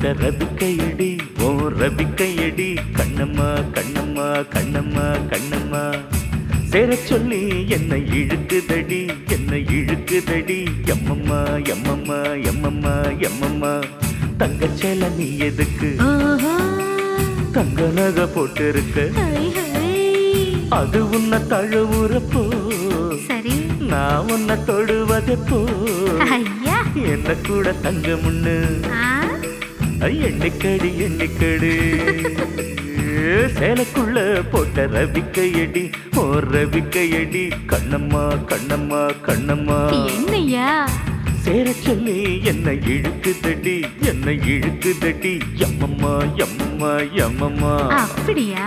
போட்ட ரபிக்கையடி ஓ ரபிக்கையடி கண்ணம்மா கண்ணம்மா கண்ணம்மா கண்ணம்மா சேர சொல்லி என்னை இழுக்குதடி என்னை இழுக்குதடி எம்மம்மா எம்மம்மா எம்மம்மா எம்மம்மா தங்கச்சேல நீ எதுக்கு ஓஹோ தங்க நகை போட்டிருக்க ஹை ஹை அது உன்னை தழுவுறப்போ சரி நான் உன்னை தொடுவதப்போ ஐயா என்ன கூட தங்க முன்னு ஆ எண்ணிக்கடி எண்ணிக்கடி சேலைக்குள்ள போட்ட ரவிக்கையடி ஓ ரவிக்கையடி கண்ணம்மா கண்ணம்மா கண்ணம்மா என்னையா சேர சொல்லி என்னை இழுக்குதடி என்னை இழுக்குதடி எம்மம்மா எம்மம்மா எம்மம்மா அப்படியா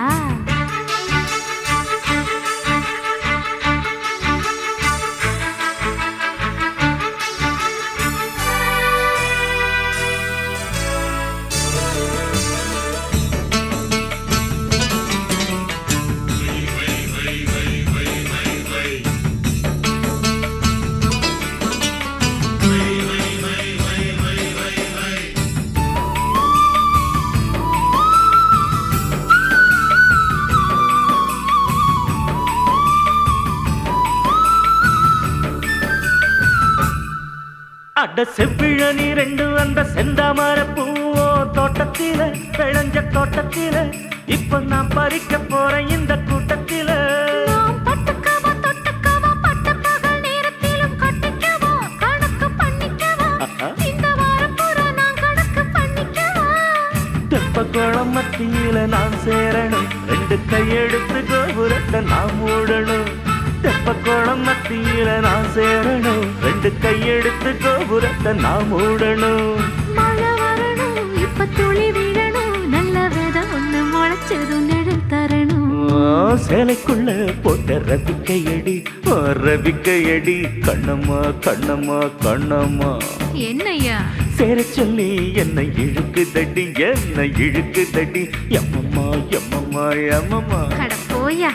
அட செவ்விழனி ரெண்டு அந்த செந்தாமர பூவோ தோட்டத்தில விளைஞ்ச தோட்டத்தில இப்ப நான் பறிக்க போறேன் இந்த கூட்டத்தில நாம் பட்டுக்கவா தொட்டுக்கவா பட்ட பகல் நேரத்திலும் கொட்டிக்கவா கணக்கு பண்ணிக்கவா ஆஹா. இந்த வாரம் பூரா நான் கணக்கு பண்ணிக்கவா தெப்ப குளம் மத்தியில நான் சேரணும் ரெண்டு கையெடுத்து கோபுரத்தை நான் மூடணும் தெப்ப குளம் மத்தியில நான் சேரணும் ரெண்டு கையெடுத்து கோபுரத்தை நான் மூடணும் மழை வரணும் இப்ப துளி விழணும் நல்ல விதை ஒண்ணு முளைச்சதும் நிழல் தரணும் ஓ, சேலைக்குள்ள போட்ட ரவிக்கையடி ஓ, ரவிக்கையடி கண்ணம்மா கண்ணம்மா கண்ணம்மா என்னையா சேர சொல்லி என்னை இழுக்குதடி என்னை இழுக்குதடி எம்மம்மா எம்மம்மா எம்மம்மா கட போயா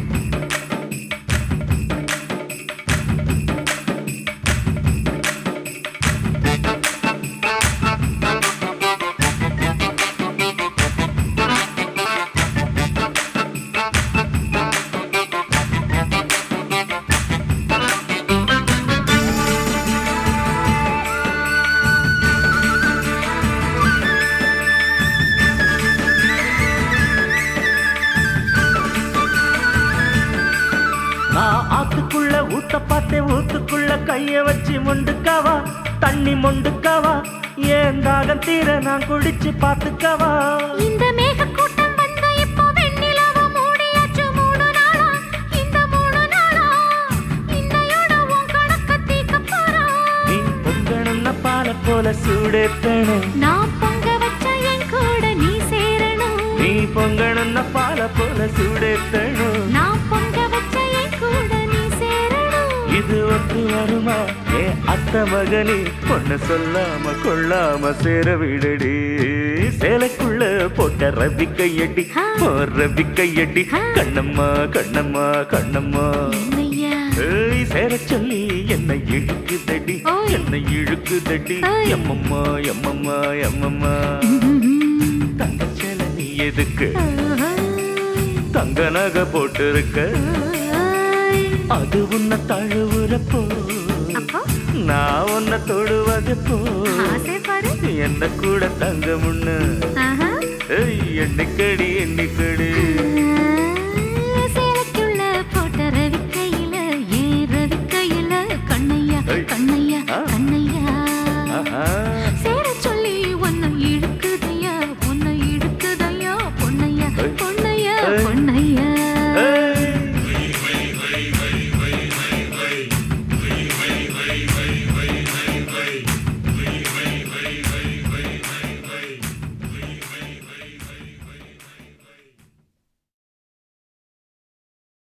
நான் ஆத்துக்குள்ள ஊத்த பார்த்தேன் ஊத்துக்குள்ள கைய வச்சு மொண்டுக்காவா தண்ணி மொண்டுக்காவா ஏன் தாகம் தீர நான் குடிச்சு பாத்துக்கவா இந்த மேக கூட்டம் வந்து இப்போ வெண்ணிலவ மூடியாச்சு மூணு நாளா இந்த மூணு நாளா இன்னையோட உன் கணக்க தீக்க போறோம் நீ பொங்கணும்னா பால போல சூடேத்தணும் நான் பொங்க வச்ச என் கூட நீ சேரணும் நீ பொங்கணும்னா பால போல சூடேத்தணும் நான் பொங்க வச்ச என் கூட நீ சேரணும் இது ஒத்து வருமா ஏ அத்த மகனே பொண்ணு சொல்லாம கொள்ளாம சேர விடடி சேலைக்குள்ள போட்ட ரவிக்கையடி ஓ ரவிக்கையடி கண்ணம்மா கண்ணம்மா கண்ணம்மா என்னையா ஏய் சேர சொல்லி என்னை இழுக்குதடி ஓய். என்னை இழுக்குதடி ஓய். எம்மம்மா எம்மம்மா எம்மம்மா தங்க சேலை நீ எதுக்கு தங்க நகை போட்டிருக்க அது உன்னை தழுவுறப்போ அப்போ நான் உன்னை தொடுவதப்போ ஆசைப்படு என்ன கூட தங்க முன்னு ஆஹா. ஏய், எண்ணிக்கடி எண்ணிக்கடி ஆ.